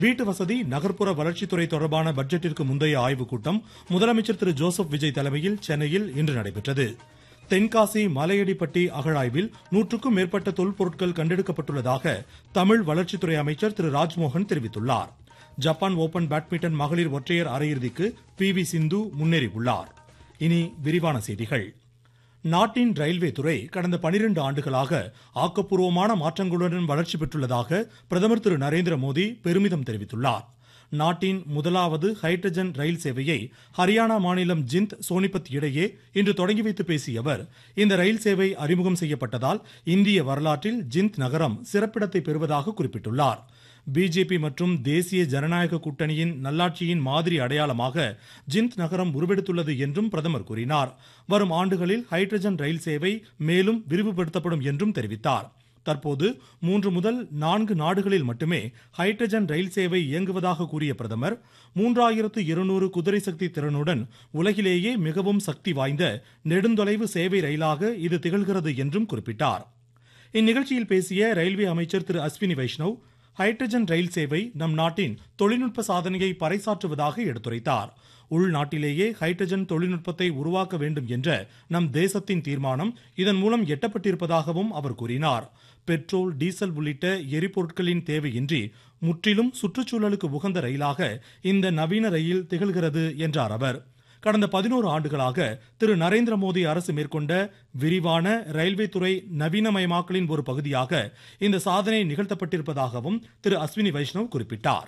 வீட்டு வசதி நகர்ப்புற வளர்ச்சித்துறை தொடர்பான பட்ஜெட்டிற்கு முந்தைய ஆய்வுக் கூட்டம் முதலமைச்சர் திரு ஜோசப் விஜய் தலைமையில் சென்னையில் இன்று நடைபெற்றது தென்காசி மலையடிப்பட்டி அகழாய்வில் நூற்றுக்கும் மேற்பட்ட தொல்பொருட்கள் கண்டெடுக்கப்பட்டுள்ளதாக தமிழ் வளர்ச்சித்துறை அமைச்சர் திரு ராஜ்மோகன் தெரிவித்துள்ளார் ஜப்பான் ஓபன் பேட்மிண்டன் மகளிர் ஒற்றையர் அரையிறுதிக்கு பி வி சிந்து முன்னேறியுள்ளார் இனி விரிவான செய்திகள் நாட்டின் ரயில்வே துறை கடந்த பனிரெண்டு ஆண்டுகளாக ஆக்கப்பூர்வமான மாற்றங்களுடன் வளர்ச்சி பெற்றுள்ளதாக பிரதமர் திரு நரேந்திர மோடி பெருமிதம் தெரிவித்துள்ளார் நாட்டின் முதலாவது ஹைட்ரஜன் ரயில் சேவையை ஹரியானா மாநிலம் ஜிந்த் சோனிபத் இடையே இன்று தொடங்கி வைத்து பேசிய அவர் இந்த ரயில் சேவை அறிமுகம் செய்யப்பட்டதால் இந்திய வரலாற்றில் ஜிந்த் நகரம் சிறப்பிடத்தை பெறுவதாக குறிப்பிட்டுள்ளார் பிஜேபி மற்றும் தேசிய ஜனநாயக கூட்டணியின் நல்லாட்சியின் மாதிரி அடையாளமாக ஜிந்த் நகரம் உருவெடுத்துள்ளது என்றும் பிரதமர் கூறினார் வரும் ஆண்டுகளில் ஹைட்ரஜன் ரயில் சேவை மேலும் விரிவுபடுத்தப்படும் என்றும் தெரிவித்தார் தற்போது மூன்று முதல் நான்கு நாடுகளில் மட்டுமே ஹைட்ரஜன் ரயில் சேவை இயங்குவதாக கூறிய பிரதமர் மூன்றாயிரத்து இருநூறு குதிரை சக்தி திறனுடன் உலகிலேயே மிகவும் சக்தி வாய்ந்த நெடுந்தொலைவு சேவை ரயிலாக இது திகழ்கிறது என்றும் குறிப்பிட்டார் இந்நிகழ்ச்சியில் பேசிய ரயில்வே அமைச்சர் திரு அஸ்வினி வைஷ்ணவ் ஹைட்ரஜன் ரயில் சேவை நம் நாட்டின் தொழில்நுட்ப சாதனையை பறைசாற்றுவதாக எடுத்துரைத்தார் உள்நாட்டிலேயே ஹைட்ரஜன் தொழில்நுட்பத்தை உருவாக்க வேண்டும் என்ற நம் தேசத்தின் தீர்மானம் இதன் மூலம் எட்டப்பட்டிருப்பதாகவும் அவர் கூறினார் பெட்ரோல் டீசல் உள்ளிட்ட எரிபொருட்களின் தேவையின்றி முற்றிலும் சுற்றுச்சூழலுக்கு உகந்த ரயிலாக இந்த நவீன ரயில் திகழ்கிறது என்றார் அவர் கடந்த பதினோரு ஆண்டுகளாக திரு நரேந்திர மோடி அரசு மேற்கொண்ட விரிவான ரயில்வே துறை நவீனமயமாக்கலின் ஒரு பகுதியாக இந்த சாதனை நிகழ்த்தப்பட்டிருப்பதாகவும் திரு அஸ்வினி வைஷ்ணவ் குறிப்பிட்டார்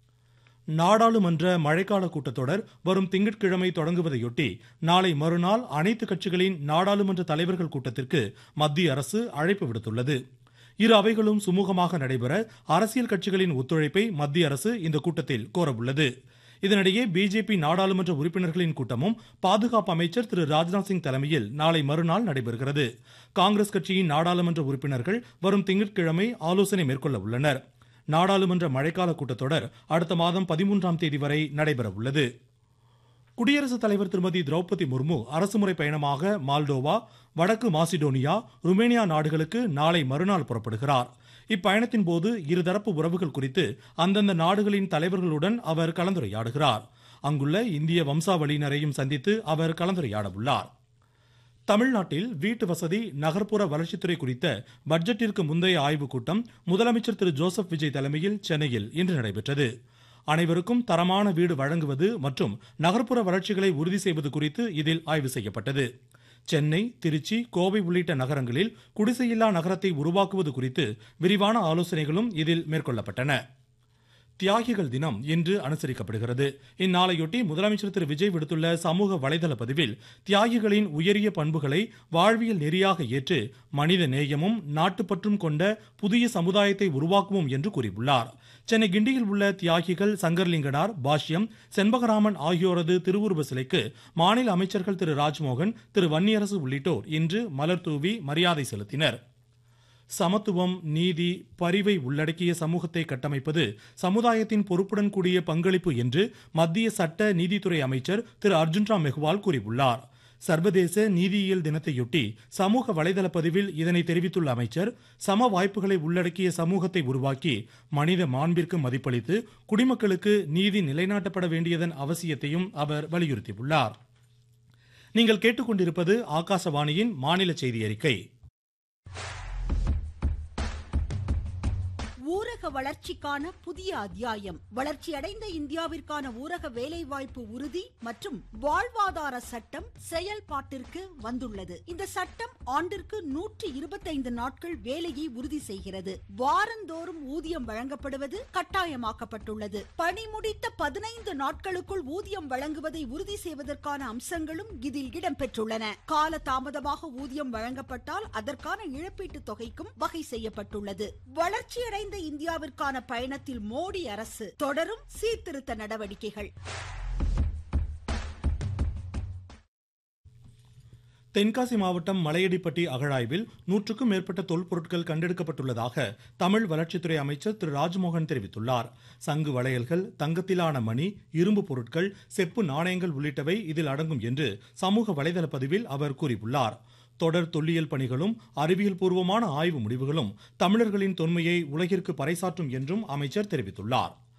நாடாளுமன்ற மழைக்கால கூட்டத்தொடர் வரும் திங்கட்கிழமை தொடங்குவதையொட்டி நாளை மறுநாள் அனைத்து கட்சிகளின் நாடாளுமன்ற தலைவர்கள் கூட்டத்திற்கு மத்திய அரசு அழைப்பு விடுத்துள்ளது இரு அவைகளும் சுமூகமாக நடைபெற அரசியல் கட்சிகளின் ஒத்துழைப்பை மத்திய அரசு இந்த கூட்டத்தில் கோரவுள்ளது இதனிடையே பிஜேபி நாடாளுமன்ற உறுப்பினர்களின் கூட்டமும் பாதுகாப்பு அமைச்சர் திரு ராஜ்நாத் சிங் தலைமையில் நாளை மறுநாள் நடைபெறுகிறது காங்கிரஸ் கட்சியின் நாடாளுமன்ற உறுப்பினர்கள் வரும் திங்கட்கிழமை ஆலோசனை மேற்கொள்ள உள்ளனர் நாடாளுமன்ற மழைக்கால கூட்டத்தொடர் அடுத்த மாதம் பதிமூன்றாம் தேதி வரை நடைபெற உள்ளது குடியரசுத் தலைவர் திருமதி திரௌபதி முர்மு அரசுமுறை பயணமாக மால்டோவா வடக்கு மாசிடோனியா ருமேனியா நாடுகளுக்கு நாளை மறுநாள் புறப்படுகிறார் இப்பயணத்தின் போது இருதரப்பு உறவுகள் குறித்து அந்தந்த நாடுகளின் தலைவர்களுடன் அவர் கலந்துரையாடுகிறார் அங்குள்ள இந்திய வம்சாவளியினரையும் சந்தித்து அவர் கலந்துரையாட உள்ளார் தமிழ்நாட்டில் வீட்டு வசதி நகர்ப்புற வளர்ச்சித்துறை குறித்த பட்ஜெட்டிற்கு முந்தைய ஆய்வுக் கூட்டம் முதலமைச்சர் திரு ஜோசப் விஜய் தலைமையில் சென்னையில் இன்று நடைபெற்றது அனைவருக்கும் தரமான வீடு வழங்குவது மற்றும் நகர்ப்புற வளர்ச்சிகளை உறுதி செய்வது குறித்து இதில் ஆய்வு செய்யப்பட்டது சென்னை திருச்சி கோவை உள்ளிட்ட நகரங்களில் குடிசையில்லா நகரத்தை உருவாக்குவது குறித்து விரிவான ஆலோசனைகளும் இதில் மேற்கொள்ளப்பட்டன தியாகிகள் தினம் இன்று அனுசரிக்கப்படுகிறது இந்நாளையொட்டி முதலமைச்சர் திரு விஜய் விடுத்துள்ள சமூக வலைதள பதிவில் தியாகிகளின் உயரிய பண்புகளை வாழ்வியல் நெறியாக ஏற்று மனித நேயமும் நாட்டுப்பற்றும் கொண்ட புதிய சமுதாயத்தை உருவாக்குவோம் என்று கூறியுள்ளார் சென்னை கிண்டியில் உள்ள தியாகிகள் சங்கர்லிங்கனார் பாஷ்யம் செண்பகராமன் ஆகியோரது திருவுருவ சிலைக்கு மாநில அமைச்சர்கள் திரு ராஜ்மோகன் திரு வன்னியரசு உள்ளிட்டோர் இன்று மலர் தூவி மரியாதை செலுத்தினர் சமத்துவம் நீதி பரிவை உள்ளடக்கிய சமூகத்தை கட்டமைப்பது சமுதாயத்தின் பொறுப்புடன் கூடிய பங்களிப்பு என்று மத்திய சட்ட நீதித்துறை அமைச்சர் திரு அர்ஜுன் ராம் மெஹ்வால் கூறியுள்ளார் சர்வதேச நீதியியல் தினத்தையொட்டி சமூக வலைதள பதிவில் இதனை தெரிவித்துள்ள அமைச்சர் சம வாய்ப்புகளை உள்ளடக்கிய சமூகத்தை உருவாக்கி மனித மாண்பிற்கு மதிப்பளித்து குடிமக்களுக்கு நீதி நிலைநாட்டப்பட வேண்டியதன் அவசியத்தையும் அவர் வலியுறுத்தியுள்ளார் நீங்கள் கேட்டுக்கொண்டிருப்பது ஆகாசவாணியின் மாநில செய்தி அறிக்கை ஊரக வளர்ச்சிக்கான புதிய அத்தியாயம் வளர்ச்சியடைந்த இந்தியாவிற்கான ஊரக வேலைவாய்ப்பு உறுதி மற்றும் வாழ்வாதார சட்டம் செயல்பாட்டிற்கு வந்துள்ளது இந்த சட்டம் ஆண்டிற்கு நூற்றி இருபத்தைந்து நாட்கள் வேலையை உறுதி செய்கிறது வாரந்தோறும் ஊதியம் வழங்கப்படுவது கட்டாயமாக்கப்பட்டுள்ளது பணி முடித்த பதினைந்து நாட்களுக்குள் ஊதியம் வழங்குவதை உறுதி செய்வதற்கான அம்சங்களும் இதில் இடம்பெற்றுள்ளன கால தாமதமாக ஊதியம் வழங்கப்பட்டால் அதற்கான இழப்பீட்டு தொகைக்கும் வகை செய்யப்பட்டுள்ளது வளர்ச்சியடைந்த இந்தியாவிற்கான பயணத்தில் மோடி அரசு தொடரும் சீர்திருத்த நடவடிக்கைகள் தென்காசி மாவட்டம் மலையடிப்பட்டி அகழாய்வில் நூற்றுக்கும் மேற்பட்ட தொல்பொருட்கள் கண்டெடுக்கப்பட்டுள்ளதாக தமிழ் வளர்ச்சித்துறை அமைச்சர் திரு ராஜ்மோகன் தெரிவித்துள்ளார் சங்கு வளையல்கள் தங்கத்திலான மணி இரும்பு பொருட்கள் செப்பு நாணயங்கள் உள்ளிட்டவை இதில் அடங்கும் என்று சமூக வலைதள பதிவில் அவர் கூறியுள்ளார் தொடர் தொல்லியல் பணிகளும் அறிவியல் பூர்வமான ஆய்வு முடிவுகளும் தமிழர்களின் தொன்மையை உலகிற்கு பறைசாற்றும் என்றும் அமைச்சர் தெரிவித்துள்ளார்